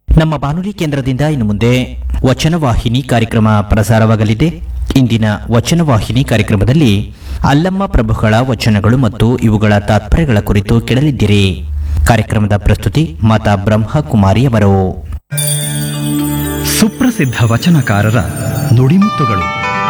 ನಮ್ಮ ಬಾನುಲಿ ಕೇಂದ್ರದಿಂದ ಇನ್ನು ಮುಂದೆ ವಚನವಾಹಿನಿ ಕಾರ್ಯಕ್ರಮ ಪ್ರಸಾರವಾಗಲಿದೆ ಇಂದಿನ ವಚನವಾಹಿನಿ ಕಾರ್ಯಕ್ರಮದಲ್ಲಿ ಅಲ್ಲಮ್ಮ ಪ್ರಭುಗಳ ವಚನಗಳು ಮತ್ತು ಇವುಗಳ ತಾತ್ಪರ್ಯಗಳ ಕುರಿತು ಕೇಳಲಿದ್ದೀರಿ ಕಾರ್ಯಕ್ರಮದ ಪ್ರಸ್ತುತಿ ಮಾತಾ ಬ್ರಹ್ಮಕುಮಾರಿ ಅವರು ಸುಪ್ರಸಿದ್ಧ ವಚನಕಾರರ ನುಡಿಮುತ್ತುಗಳು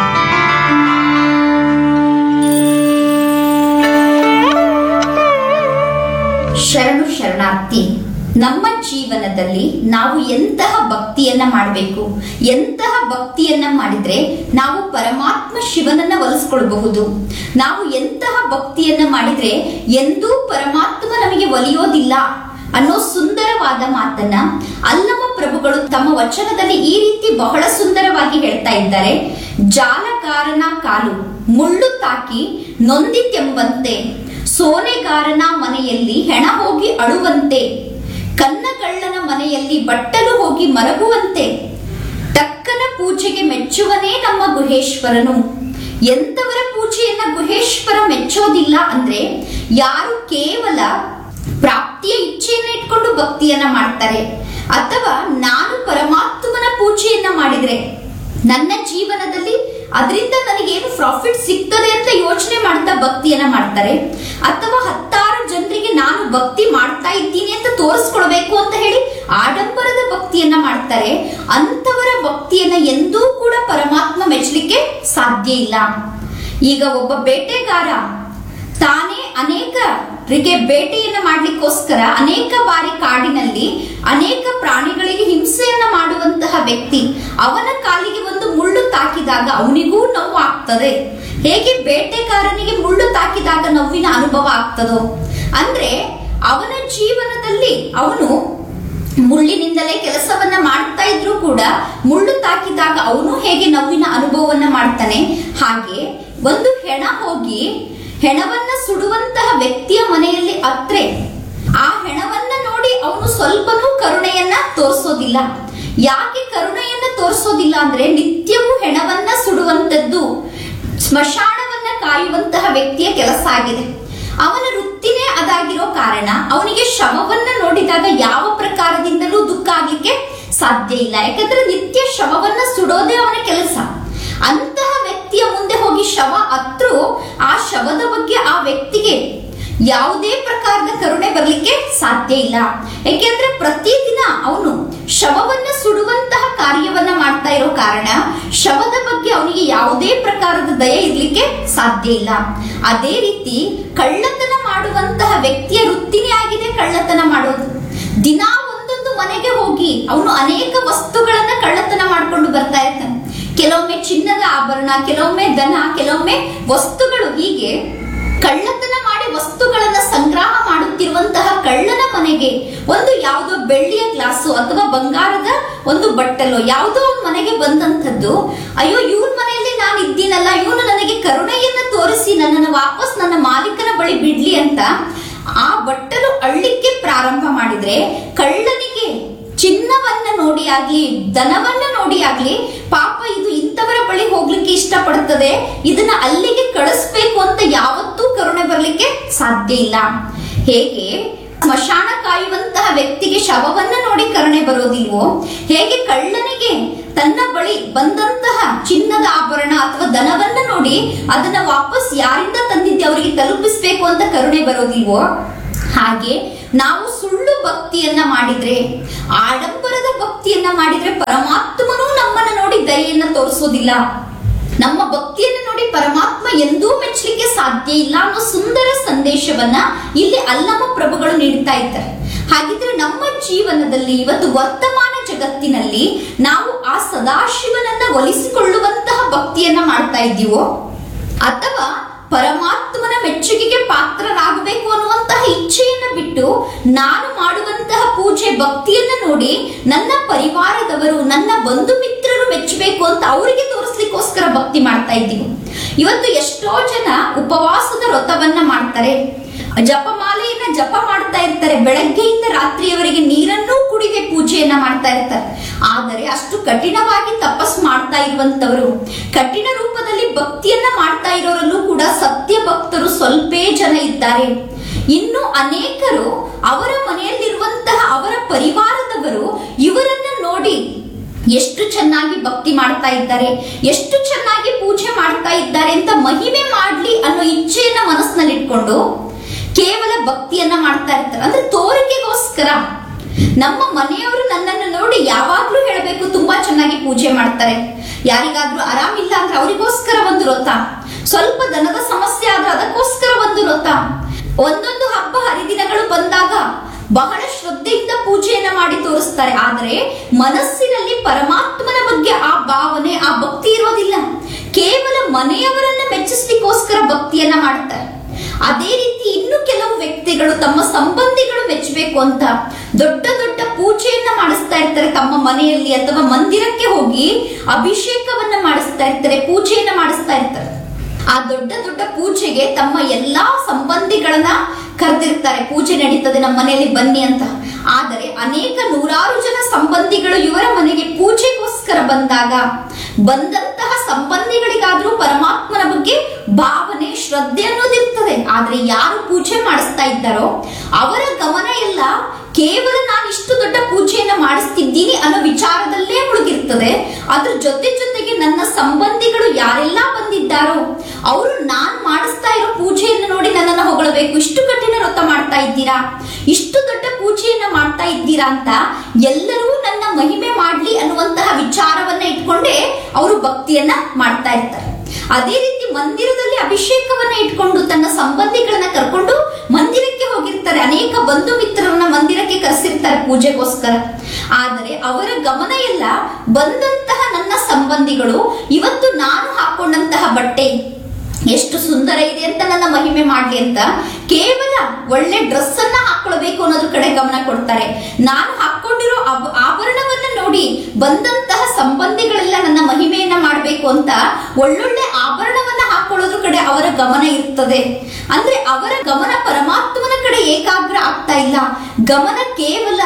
ಶರಣು ಶರಣಾರ್ಥಿ ನಮ್ಮ ಜೀವನದಲ್ಲಿ ನಾವು ಎಂತಹ ಭಕ್ತಿಯನ್ನ ಮಾಡಬೇಕು ಎಂತಹ ಭಕ್ತಿಯನ್ನ ಮಾಡಿದ್ರೆ ನಾವು ಪರಮಾತ್ಮ ಶಿವನನ್ನ ಒಲಿಸ್ಕೊಳ್ಬಹುದು ನಾವು ಎಂತಹ ಭಕ್ತಿಯನ್ನ ಮಾಡಿದ್ರೆ ಎಂದೂ ಪರಮಾತ್ಮ ನಮಗೆ ಒಲಿಯೋದಿಲ್ಲ ಅನ್ನೋ ಸುಂದರವಾದ ಮಾತನ್ನ ಅಲ್ಲಮ ಪ್ರಭುಗಳು ತಮ್ಮ ವಚನದಲ್ಲಿ ಈ ರೀತಿ ಬಹಳ ಸುಂದರವಾಗಿ ಹೇಳ್ತಾ ಇದ್ದಾರೆ ಜಾಲಗಾರನ ಕಾಲು ಮುಳ್ಳು ತಾಕಿ ನೊಂದಿತೆಂಬಂತೆ ಸೋನೆಗಾರನ ಮನೆಯಲ್ಲಿ ಹೆಣ ಹೋಗಿ ಅಳುವಂತೆ ಕನ್ನಗಳ್ಳನ ಮನೆಯಲ್ಲಿ ಬಟ್ಟಲು ಹೋಗಿ ಮರಗುವಂತೆ ಟಕ್ಕನ ಪೂಜೆಗೆ ಮೆಚ್ಚುವನೇ ನಮ್ಮ ಗುಹೇಶ್ವರನು ಎಂತವರ ಪೂಜೆಯನ್ನ ಗುಹೇಶ್ವರ ಮೆಚ್ಚೋದಿಲ್ಲ ಅಂದ್ರೆ ಯಾರು ಕೇವಲ ಪ್ರಾಪ್ತಿಯ ಇಚ್ಛೆಯನ್ನ ಇಟ್ಕೊಂಡು ಭಕ್ತಿಯನ್ನ ಮಾಡ್ತಾರೆ ಅಥವಾ ನಾನು ಪರಮಾತ್ಮನ ಪೂಜೆಯನ್ನ ಮಾಡಿದ್ರೆ ನನ್ನ ಜೀವನದಲ್ಲಿ ಅದರಿಂದ ನನಗೇನು ಪ್ರಾಫಿಟ್ ಸಿಗ್ತದೆ ಅಂತ ಯೋಚನೆ ಮಾಡ್ತಾ ಭಕ್ತಿಯನ್ನ ಮಾಡ್ತಾರೆ ಅಥವಾ ಹತ್ತಾರು ಜನರಿಗೆ ನಾನು ಭಕ್ತಿ ಮಾಡ್ತಾ ಇದ್ದೀನಿ ಅಂತ ತೋರಿಸ್ಕೊಳ್ಬೇಕು ಅಂತ ಹೇಳಿ ಆಡಂಬರದ ಭಕ್ತಿಯನ್ನ ಮಾಡ್ತಾರೆ ಅಂತವರ ಭಕ್ತಿಯನ್ನ ಎಂದೂ ಕೂಡ ಪರಮಾತ್ಮ ಮೆಚ್ಚಲಿಕ್ಕೆ ಸಾಧ್ಯ ಇಲ್ಲ ಈಗ ಒಬ್ಬ ಬೇಟೆಗಾರ ತಾನೇ ಅನೇಕರಿಗೆ ಬೇಟೆಯನ್ನ ಮಾಡ್ಲಿಕ್ಕೋಸ್ಕರ ಅನೇಕ ಬಾರಿ ಕಾಡಿನಲ್ಲಿ ಅನೇಕ ಪ್ರಾಣಿಗಳಿಗೆ ಹಿಂಸೆಯನ್ನ ಮಾಡುವಂತಹ ವ್ಯಕ್ತಿ ಅವನ ಕಾಲಿಗೆ ಒಂದು ಮುಳ್ಳು ತಾಕಿದಾಗ ಅವನಿಗೂ ನೋವು ಆಗ್ತದೆ ಹೇಗೆ ಬೇಟೆಗಾರನಿಗೆ ಮುಳ್ಳು ತಾಕಿದಾಗ ನೋವಿನ ಅನುಭವ ಆಗ್ತದೋ ಅಂದ್ರೆ ಅವನ ಜೀವನದಲ್ಲಿ ಅವನು ಮುಳ್ಳಿನಿಂದಲೇ ಕೆಲಸವನ್ನ ಮಾಡ್ತಾ ಇದ್ರು ಕೂಡ ಮುಳ್ಳು ತಾಕಿದಾಗ ಅವನು ಹೇಗೆ ನೋವಿನ ಅನುಭವವನ್ನ ಮಾಡ್ತಾನೆ ಹಾಗೆ ಒಂದು ಹೆಣ ಹೋಗಿ ಹೆಣವನ್ನ ಸುಡುವಂತಹ ವ್ಯಕ್ತಿಯ ಮನೆಯಲ್ಲಿ ಅತ್ರೆ ಆ ಹೆಣವನ್ನ ನೋಡಿ ಅವನು ಸ್ವಲ್ಪನೂ ಕರುಣೆಯನ್ನ ತೋರಿಸೋದಿಲ್ಲ ಯಾಕೆ ಕರುಣೆಯನ್ನ ತೋರಿಸೋದಿಲ್ಲ ಅಂದ್ರೆ ನಿತ್ಯವೂ ಹೆಣವನ್ನ ಸುಡುವಂತದ್ದು ಸ್ಮಶಾನವನ್ನ ಕಾಯುವಂತಹ ವ್ಯಕ್ತಿಯ ಕೆಲಸ ಆಗಿದೆ ಅವನ ವೃತ್ತಿನೇ ಅದಾಗಿರೋ ಕಾರಣ ಅವನಿಗೆ ಶವವನ್ನ ನೋಡಿದಾಗ ಯಾವ ಪ್ರಕಾರದಿಂದಲೂ ದುಃಖ ಆಗ್ಲಿಕ್ಕೆ ಸಾಧ್ಯ ಇಲ್ಲ ಯಾಕಂದ್ರೆ ನಿತ್ಯ ಶವವನ್ನ ಸುಡೋದೇ ಅವನ ಕೆಲಸ ಅಂತಹ ವ್ಯಕ್ತಿಯ ಮುಂದೆ ಹೋಗಿ ಶವ ಅತ್ರು ಆ ಶವದ ಬಗ್ಗೆ ಆ ವ್ಯಕ್ತಿಗೆ ಯಾವುದೇ ಪ್ರಕಾರದ ಕರುಣೆ ಬರ್ಲಿಕ್ಕೆ ಸಾಧ್ಯ ಇಲ್ಲ ಯಾಕೆಂದ್ರೆ ಪ್ರತಿದಿನ ಅವನು ಶವವನ್ನ ಸುಡುವಂತಹ ಕಾರ್ಯವನ್ನ ಮಾಡ್ತಾ ಇರೋ ಕಾರಣ ಶವದ ಬಗ್ಗೆ ಅವನಿಗೆ ಯಾವುದೇ ಪ್ರಕಾರದ ದಯ ಇರ್ಲಿಕ್ಕೆ ಸಾಧ್ಯ ಇಲ್ಲ ಅದೇ ರೀತಿ ಕಳ್ಳತನ ಮಾಡುವಂತಹ ವ್ಯಕ್ತಿಯ ವೃತ್ತಿನೇ ಆಗಿದೆ ಕಳ್ಳತನ ಮಾಡೋದು ದಿನ ಒಂದೊಂದು ಮನೆಗೆ ಹೋಗಿ ಅವನು ಅನೇಕ ವಸ್ತುಗಳನ್ನ ಕಳ್ಳತನ ಮಾಡ್ಕೊಂಡು ಬರ್ತಾ ಇರ್ತಾನೆ ಕೆಲವೊಮ್ಮೆ ಚಿನ್ನದ ಆಭರಣ ಕೆಲವೊಮ್ಮೆ ದನ ಕೆಲವೊಮ್ಮೆ ವಸ್ತುಗಳು ಹೀಗೆ ಕಳ್ಳತನ ಮಾಡಿ ವಸ್ತುಗಳನ್ನ ಸಂಗ್ರಹ ಮಾಡುತ್ತಿರುವಂತಹ ಕಳ್ಳನ ಮನೆಗೆ ಒಂದು ಯಾವುದೋ ಬೆಳ್ಳಿಯ ಗ್ಲಾಸು ಅಥವಾ ಬಂಗಾರದ ಒಂದು ಬಟ್ಟಲು ಯಾವುದೋ ಒಂದು ಮನೆಗೆ ಬಂದಂಥದ್ದು ಅಯ್ಯೋ ಇವನ್ ಮನೆಯಲ್ಲಿ ನಾನು ಇದ್ದೀನಲ್ಲ ಇವನು ನನಗೆ ಕರುಣೆಯನ್ನ ತೋರಿಸಿ ನನ್ನನ್ನು ವಾಪಸ್ ನನ್ನ ಮಾಲೀಕನ ಬಳಿ ಬಿಡ್ಲಿ ಅಂತ ಆ ಬಟ್ಟಲು ಅಳ್ಳಿಕ್ಕೆ ಪ್ರಾರಂಭ ಮಾಡಿದ್ರೆ ಕಳ್ಳನಿಗೆ ಚಿನ್ನವನ್ನ ನೋಡಿ ಆಗ್ಲಿ ದನವನ್ನ ನೋಡಿ ಆಗ್ಲಿ ಪಾಪ ಇದು ಇಂಥವರ ಬಳಿ ಹೋಗ್ಲಿಕ್ಕೆ ಇಷ್ಟಪಡುತ್ತದೆ ಇದನ್ನ ಅಲ್ಲಿಗೆ ಕಳಿಸ್ಬೇಕು ಅಂತ ಯಾವತ್ತೂ ಕರುಣೆ ಬರ್ಲಿಕ್ಕೆ ಸಾಧ್ಯ ಇಲ್ಲ ಹೇಗೆ ಸ್ಮಶಾನ ಕಾಯುವಂತಹ ವ್ಯಕ್ತಿಗೆ ಶವವನ್ನ ನೋಡಿ ಕರುಣೆ ಬರೋದಿಲ್ವೋ ಹೇಗೆ ಕಳ್ಳನಿಗೆ ತನ್ನ ಬಳಿ ಬಂದಂತಹ ಚಿನ್ನದ ಆಭರಣ ಅಥವಾ ದನವನ್ನ ನೋಡಿ ಅದನ್ನ ವಾಪಸ್ ಯಾರಿಂದ ತಂದಿದ್ದೆ ಅವರಿಗೆ ತಲುಪಿಸ್ಬೇಕು ಅಂತ ಕರುಣೆ ಬರೋದಿಲ್ವೋ ಹಾಗೆ ನಾವು ಸುಳ್ಳು ಭಕ್ತಿಯನ್ನ ಮಾಡಿದ್ರೆ ಆಡಂಬರದ ಭಕ್ತಿಯನ್ನ ಮಾಡಿದ್ರೆ ಪರಮಾತ್ಮನು ನಮ್ಮನ್ನ ನೋಡಿ ದಯೆಯನ್ನ ತೋರಿಸೋದಿಲ್ಲ ನಮ್ಮ ಭಕ್ತಿಯನ್ನು ನೋಡಿ ಪರಮಾತ್ಮ ಎಂದೂ ಮೆಚ್ಚಲಿಕ್ಕೆ ಸಾಧ್ಯ ಇಲ್ಲ ಅನ್ನೋ ಸುಂದರ ಸಂದೇಶವನ್ನ ಇಲ್ಲಿ ಅಲ್ಲಮ ಪ್ರಭುಗಳು ನೀಡ್ತಾ ಇದ್ದಾರೆ ಹಾಗಿದ್ರೆ ನಮ್ಮ ಜೀವನದಲ್ಲಿ ಇವತ್ತು ವರ್ತಮಾನ ಜಗತ್ತಿನಲ್ಲಿ ನಾವು ಆ ಸದಾಶಿವನನ್ನ ಒಲಿಸಿಕೊಳ್ಳುವಂತಹ ಭಕ್ತಿಯನ್ನ ಮಾಡ್ತಾ ಇದ್ದೀವೋ ಅಥವಾ ಪರಮಾತ್ಮನ ಮೆಚ್ಚುಗೆಗೆ ಪಾತ್ರರಾಗಬೇಕು ಅನ್ನುವಂತಹ ಇಚ್ಛೆಯನ್ನ ಬಿಟ್ಟು ನಾನು ಮಾಡುವಂತಹ ಪೂಜೆ ಭಕ್ತಿಯನ್ನ ನೋಡಿ ನನ್ನ ಪರಿವಾರದವರು ನನ್ನ ಬಂಧು ಮಿತ್ರರು ಮೆಚ್ಚಬೇಕು ಅಂತ ಅವರಿಗೆ ತೋರಿಸ್ಲಿಕ್ಕೋಸ್ಕರ ಭಕ್ತಿ ಮಾಡ್ತಾ ಇದ್ದೀವಿ ಇವತ್ತು ಎಷ್ಟೋ ಜನ ಉಪವಾಸದ ವ್ರತವನ್ನ ಮಾಡ್ತಾರೆ ಜಪಮಾಲೆಯನ್ನ ಜಪ ಮಾಡ್ತಾ ಇರ್ತಾರೆ ಬೆಳಗ್ಗೆಯಿಂದ ರಾತ್ರಿಯವರೆಗೆ ನೀರನ್ನೂ ಕುಡಿದೆ ಪೂಜೆಯನ್ನ ಮಾಡ್ತಾ ಇರ್ತಾರೆ ಆದರೆ ಅಷ್ಟು ಕಠಿಣವಾಗಿ ತಪಸ್ ಮಾಡ್ತಾ ಇರುವಂತವರು ಕಠಿಣ ರೂಪದಲ್ಲಿ ಭಕ್ತಿಯನ್ನ ಮಾಡ್ತಾ ಇರೋರಲ್ಲೂ ಕೂಡ ಸತ್ಯ ಭಕ್ತರು ಸ್ವಲ್ಪೇ ಜನ ಇದ್ದಾರೆ ಇನ್ನು ಅನೇಕರು ಅವರ ಮನೆಯಲ್ಲಿರುವಂತಹ ಅವರ ಪರಿವಾರದವರು ಇವರನ್ನ ಎಷ್ಟು ಚೆನ್ನಾಗಿ ಭಕ್ತಿ ಮಾಡ್ತಾ ಇದ್ದಾರೆ ಎಷ್ಟು ಚೆನ್ನಾಗಿ ಪೂಜೆ ಮಾಡ್ತಾ ಇದ್ದಾರೆ ಅಂತ ಮಹಿಮೆ ಮಾಡ್ಲಿ ಅನ್ನೋ ಇಚ್ಛೆಯನ್ನ ಮನಸ್ಸಿನಲ್ಲಿ ಇಟ್ಕೊಂಡು ಕೇವಲ ಭಕ್ತಿಯನ್ನ ಮಾಡ್ತಾ ಇರ್ತಾರೆ ಅಂದ್ರೆ ತೋರಿಕೆಗೋಸ್ಕರ ನಮ್ಮ ಮನೆಯವರು ನನ್ನನ್ನು ನೋಡಿ ಯಾವಾಗ್ಲೂ ಹೇಳಬೇಕು ತುಂಬಾ ಚೆನ್ನಾಗಿ ಪೂಜೆ ಮಾಡ್ತಾರೆ ಯಾರಿಗಾದ್ರೂ ಆರಾಮಿಲ್ಲ ಅಂದ್ರೆ ಅವರಿಗೋಸ್ಕರ ಒಂದು ವ್ರತ ಸ್ವಲ್ಪ ದನದ ಸಮಸ್ಯೆ ಆದ್ರೆ ಅದಕ್ಕೋಸ್ಕರ ಒಂದು ವ್ರತ ಒಂದೊಂದು ಹಬ್ಬ ಹರಿದಿನಗಳು ಬಂದಾಗ ಬಹಳ ಶ್ರದ್ಧೆಯಿಂದ ಪೂಜೆಯನ್ನ ಮಾಡಿ ತೋರಿಸ್ತಾರೆ ಆದರೆ ಮನಸ್ಸಿನಲ್ಲಿ ಪರಮಾತ್ಮನ ಬಗ್ಗೆ ಆ ಭಾವನೆ ಆ ಭಕ್ತಿ ಇರೋದಿಲ್ಲ ಕೇವಲ ಮನೆಯವರನ್ನ ಮೆಚ್ಚಿಸ್ಲಿಕ್ಕೋಸ್ಕರ ಭಕ್ತಿಯನ್ನ ಮಾಡ್ತಾರೆ ಅದೇ ರೀತಿ ಇನ್ನು ಕೆಲವು ವ್ಯಕ್ತಿಗಳು ತಮ್ಮ ಸಂಬಂಧಿಗಳು ಮೆಚ್ಚಬೇಕು ಅಂತ ದೊಡ್ಡ ದೊಡ್ಡ ಪೂಜೆಯನ್ನ ಮಾಡಿಸ್ತಾ ಇರ್ತಾರೆ ತಮ್ಮ ಮನೆಯಲ್ಲಿ ಅಥವಾ ಮಂದಿರಕ್ಕೆ ಹೋಗಿ ಅಭಿಷೇಕವನ್ನ ಮಾಡಿಸ್ತಾ ಇರ್ತಾರೆ ಪೂಜೆಯನ್ನ ಮಾಡಿಸ್ತಾ ಇರ್ತಾರೆ ಆ ದೊಡ್ಡ ದೊಡ್ಡ ಪೂಜೆಗೆ ತಮ್ಮ ಎಲ್ಲಾ ಸಂಬಂಧಿಗಳನ್ನ ಕರೆದಿರ್ತಾರೆ ಪೂಜೆ ನಡೀತದೆ ನಮ್ಮ ಮನೆಯಲ್ಲಿ ಬನ್ನಿ ಅಂತ ಆದರೆ ಅನೇಕ ನೂರಾರು ಜನ ಸಂಬಂಧಿಗಳು ಇವರ ಮನೆಗೆ ಪೂಜೆಗೋಸ್ಕರ ಬಂದಾಗ ಬಂದಂತಹ ಸಂಬಂಧಿಗಳಿಗಾದ್ರೂ ಪರಮಾತ್ಮನ ಬಗ್ಗೆ ಭಾವನೆ ಶ್ರದ್ಧೆ ಅನ್ನೋದಿರ್ತದೆ ಆದ್ರೆ ಯಾರು ಪೂಜೆ ಮಾಡಿಸ್ತಾ ಇದ್ದಾರೋ ಅವರ ಗಮನ ಎಲ್ಲ ಕೇವಲ ನಾನು ಇಷ್ಟು ದೊಡ್ಡ ಪೂಜೆಯನ್ನ ಮಾಡಿಸ್ತಿದ್ದೀನಿ ಅನ್ನೋ ವಿಚಾರದಲ್ಲೇ ಮುಳುಗಿರ್ತದೆ ಅದ್ರ ಜೊತೆ ಜೊತೆಗೆ ನನ್ನ ಸಂಬಂಧಿಗಳು ಯಾರೆಲ್ಲ ಬಂದಿದ್ದಾರೋ ಅವರು ನಾನ್ ಮಾಡಿಸ್ತಾ ಇರೋ ಪೂಜೆಯನ್ನು ನೋಡಿ ನನ್ನನ್ನು ಹೊಗಳಬೇಕು ಇಷ್ಟು ಕಠಿಣ ವ್ರತ ಮಾಡ್ತಾ ಇದ್ದೀರಾ ಇಷ್ಟು ದೊಡ್ಡ ಪೂಜೆಯನ್ನ ಮಾಡ್ತಾ ಇದ್ದೀರಾ ಅಂತ ಎಲ್ಲರೂ ನನ್ನ ಮಹಿಮೆ ಮಾಡ್ಲಿ ಅನ್ನುವಂತಹ ವಿಚಾರವನ್ನ ಇಟ್ಕೊಂಡೇ ಅವರು ಭಕ್ತಿಯನ್ನ ಮಾಡ್ತಾ ಇರ್ತಾರೆ ಅದೇ ರೀತಿ ಮಂದಿರದಲ್ಲಿ ಅಭಿಷೇಕವನ್ನ ಇಟ್ಕೊಂಡು ತನ್ನ ಸಂಬಂಧಿಗಳನ್ನ ಕರ್ಕೊಂಡು ಮಂದಿರಕ್ಕೆ ಹೋಗಿರ್ತಾರೆ ಅನೇಕ ಬಂಧು ಮಿತ್ರರನ್ನ ಮಂದಿರಕ್ಕೆ ಕರೆಸಿರ್ತಾರೆ ಪೂಜೆಗೋಸ್ಕರ ಆದರೆ ಅವರ ಗಮನ ಎಲ್ಲ ಬಂದಂತಹ ನನ್ನ ಸಂಬಂಧಿಗಳು ಇವತ್ತು ನಾನು ಹಾಕೊಂಡಂತಹ ಬಟ್ಟೆ ಎಷ್ಟು ಸುಂದರ ಇದೆ ಅಂತ ನನ್ನ ಮಹಿಮೆ ಮಾಡ್ಲಿ ಅಂತ ಕೇವಲ ಒಳ್ಳೆ ಡ್ರೆಸ್ ಅನ್ನ ಹಾಕೊಳ್ಬೇಕು ಅನ್ನೋದ್ರ ಕಡೆ ಗಮನ ಕೊಡ್ತಾರೆ ನಾನು ಹಾಕೊಂಡಿರೋ ಆಭ- ಆಭರಣವನ್ನ ನೋಡಿ ಬಂದಂತಹ ಸಂಬಂಧಿಗಳೆಲ್ಲ ನನ್ನ ಮಹಿಮೆಯನ್ನ ಮಾಡ್ಬೇಕು ಅಂತ ಒಳ್ಳೊಳ್ಳೆ ಆಭರಣವನ್ನ ಹಾಕೊಳ್ಳೋದ್ರ ಕಡೆ ಅವರ ಗಮನ ಇರ್ತದೆ ಅಂದ್ರೆ ಅವರ ಗಮನ ಪರಮಾತ್ಮನ ಕಡೆ ಏಕಾಗ್ರ ಆಗ್ತಾ ಇಲ್ಲ ಗಮನ ಕೇವಲ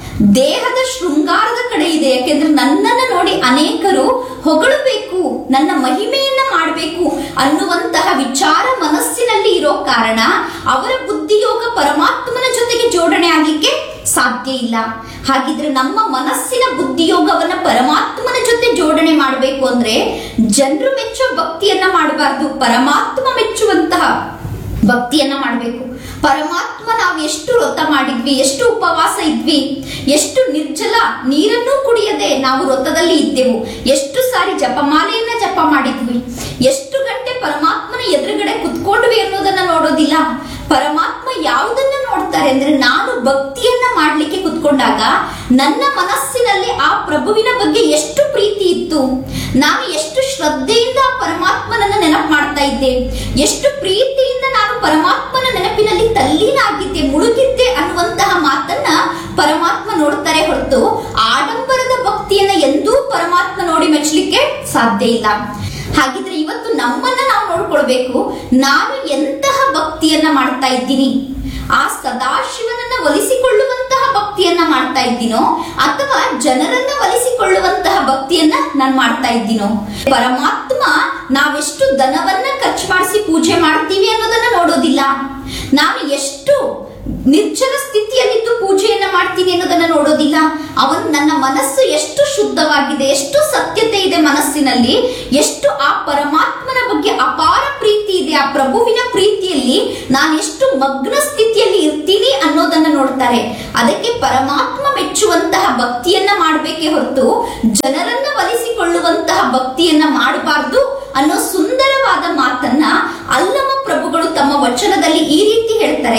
ದೇಹದ ಶೃಂಗಾರದ ಕಡೆ ಇದೆ ಯಾಕೆಂದ್ರೆ ನನ್ನನ್ನ ನೋಡಿ ಅನೇಕರು ಹೊಗಳಬೇಕು ನನ್ನ ಮಹಿಮೆಯನ್ನ ಮಾಡಬೇಕು ಅನ್ನುವಂತಹ ವಿಚಾರ ಮನಸ್ಸಿನಲ್ಲಿ ಇರೋ ಕಾರಣ ಅವರ ಬುದ್ಧಿಯೋಗ ಪರಮಾತ್ಮನ ಜೊತೆಗೆ ಜೋಡಣೆ ಆಗ್ಲಿಕ್ಕೆ ಸಾಧ್ಯ ಇಲ್ಲ ಹಾಗಿದ್ರೆ ನಮ್ಮ ಮನಸ್ಸಿನ ಬುದ್ಧಿಯೋಗವನ್ನ ಪರಮಾತ್ಮನ ಜೊತೆ ಜೋಡಣೆ ಮಾಡಬೇಕು ಅಂದ್ರೆ ಜನರು ಮೆಚ್ಚೋ ಭಕ್ತಿಯನ್ನ ಮಾಡಬಾರ್ದು ಪರಮಾತ್ಮ ಮೆಚ್ಚುವಂತಹ ಭಕ್ತಿಯನ್ನ ಮಾಡಬೇಕು ಪರಮಾತ್ಮ ನಾವು ಎಷ್ಟು ವ್ರತ ಮಾಡಿದ್ವಿ ಎಷ್ಟು ಉಪವಾಸ ಇದ್ವಿ ಎಷ್ಟು ನಿರ್ಜಲ ನೀರನ್ನೂ ಕುಡಿಯದೆ ನಾವು ವ್ರತದಲ್ಲಿ ಇದ್ದೆವು ಎಷ್ಟು ಸಾರಿ ಜಪಮಾಲೆಯನ್ನ ಜಪ ಮಾಡಿದ್ವಿ ಎಷ್ಟು ಗಂಟೆ ಪರಮಾತ್ಮನ ಎದುರುಗಡೆ ಕುತ್ಕೊಂಡ್ವಿ ಅನ್ನೋದನ್ನ ನೋಡೋದಿಲ್ಲ ಪರಮಾತ್ಮ ಯಾವುದನ್ನ ನೋಡ್ತಾರೆ ಅಂದ್ರೆ ನಾನು ಭಕ್ತಿಯನ್ನ ಮಾಡ್ಲಿಕ್ಕೆ ಕುತ್ಕೊಂಡಾಗ ನನ್ನ ಮನಸ್ಸಿನಲ್ಲಿ ಆ ಪ್ರಭುವಿನ ಬಗ್ಗೆ ಎಷ್ಟು ಪ್ರೀತಿ ಇತ್ತು ನಾನು ಎಷ್ಟು ಶ್ರದ್ಧೆಯಿಂದ ಆ ಪರಮಾತ್ಮನನ್ನ ನೆನಪು ಮಾಡ್ತಾ ಇದ್ದೆ ಎಷ್ಟು ಪ್ರೀತಿಯಿಂದ ನಾನು ಪರಮಾತ್ಮನ ನೆನಪಿನಲ್ಲಿ ತಲ್ಲೀನಾಗಿದ್ದೆ ಮುಳುಗಿದ್ದೆ ಅನ್ನುವಂತಹ ಮಾತನ್ನ ಪರಮಾತ್ಮ ನೋಡ್ತಾರೆ ಹೊರತು ಆಡಂಬರದ ಭಕ್ತಿಯನ್ನ ಎಂದೂ ಪರಮಾತ್ಮ ನೋಡಿ ಮೆಚ್ಚಲಿಕ್ಕೆ ಸಾಧ್ಯ ಇಲ್ಲ ಹಾಗಿದ್ರೆ ಇವತ್ತು ನಮ್ಮನ್ನ ನಾವು ನೋಡ್ಕೊಳ್ಬೇಕು ನಾನು ಎಂತಹ ಭಕ್ತಿಯನ್ನ ಮಾಡ್ತಾ ಇದ್ದೀನಿ ಆ ಸದಾಶಿವನನ್ನ ಒಲಿಸಿಕೊಳ್ಳುವಂತಹ ಭಕ್ತಿಯನ್ನ ಮಾಡ್ತಾ ಇದ್ದೀನೋ ಅಥವಾ ಜನರನ್ನ ಒಲಿಸಿಕೊಳ್ಳುವಂತಹ ಭಕ್ತಿಯನ್ನ ನಾನು ಮಾಡ್ತಾ ಇದ್ದೀನೋ ಪರಮಾತ್ಮ ನಾವೆಷ್ಟು ದನವನ್ನ ಖರ್ಚು ಮಾಡಿಸಿ ಪೂಜೆ ಮಾಡ್ತೀವಿ ಅನ್ನೋದನ್ನ ನೋಡೋದಿಲ್ಲ ನಾನು ಎಷ್ಟು ನಿರ್ಜಲ ಸ್ಥಿತಿಯಲ್ಲಿದ್ದು ಪೂಜೆಯನ್ನ ಮಾಡ್ತೀನಿ ಅನ್ನೋದನ್ನ ನೋಡೋದಿಲ್ಲ ಅವನು ನನ್ನ ಮನಸ್ಸು ಎಷ್ಟು ಶುದ್ಧವಾಗಿದೆ ಎಷ್ಟು ಸತ್ಯತೆ ಇದೆ ಮನಸ್ಸಿನಲ್ಲಿ ಎಷ್ಟು ಆ ಪರಮಾತ್ಮನ ಬಗ್ಗೆ ಅಪಾರ ಪ್ರೀತಿ ಇದೆ ಆ ಪ್ರಭುವಿನ ಪ್ರೀತಿಯಲ್ಲಿ ನಾನು ಎಷ್ಟು ಮಗ್ನ ಸ್ಥಿತಿಯಲ್ಲಿ ಇರ್ತೀನಿ ಅನ್ನೋದನ್ನ ನೋಡ್ತಾರೆ ಅದಕ್ಕೆ ಪರಮಾತ್ಮ ಮೆಚ್ಚುವಂತಹ ಭಕ್ತಿಯನ್ನ ಮಾಡಬೇಕೇ ಹೊರತು ಜನರನ್ನ ಒಲಿಸಿಕೊಳ್ಳುವಂತಹ ಭಕ್ತಿಯನ್ನ ಮಾಡಬಾರ್ದು ಅನ್ನೋ ಸುಂದರವಾದ ಮಾತನ್ನ ಅಲ್ಲಮ ಪ್ರಭುಗಳು ತಮ್ಮ ವಚನದಲ್ಲಿ ಈ ರೀತಿ ಹೇಳ್ತಾರೆ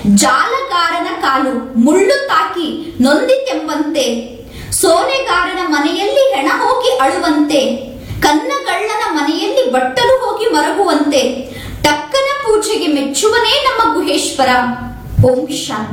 ಜಾಲಗಾರನ ಕಾಲು ಮುಳ್ಳು ತಾಕಿ ನೊಂದಿತೆಂಬಂತೆ ಸೋನೆಗಾರನ ಮನೆಯಲ್ಲಿ ಹೆಣ ಹೋಗಿ ಅಳುವಂತೆ ಕನ್ನಗಳ್ಳನ ಮನೆಯಲ್ಲಿ ಬಟ್ಟಲು ಹೋಗಿ ಮರಗುವಂತೆ ಟಕ್ಕನ ಪೂಜೆಗೆ ಮೆಚ್ಚುವನೇ ನಮ್ಮ ಗುಹೇಶ್ವರ ಓಂ ಶಾಂತಿ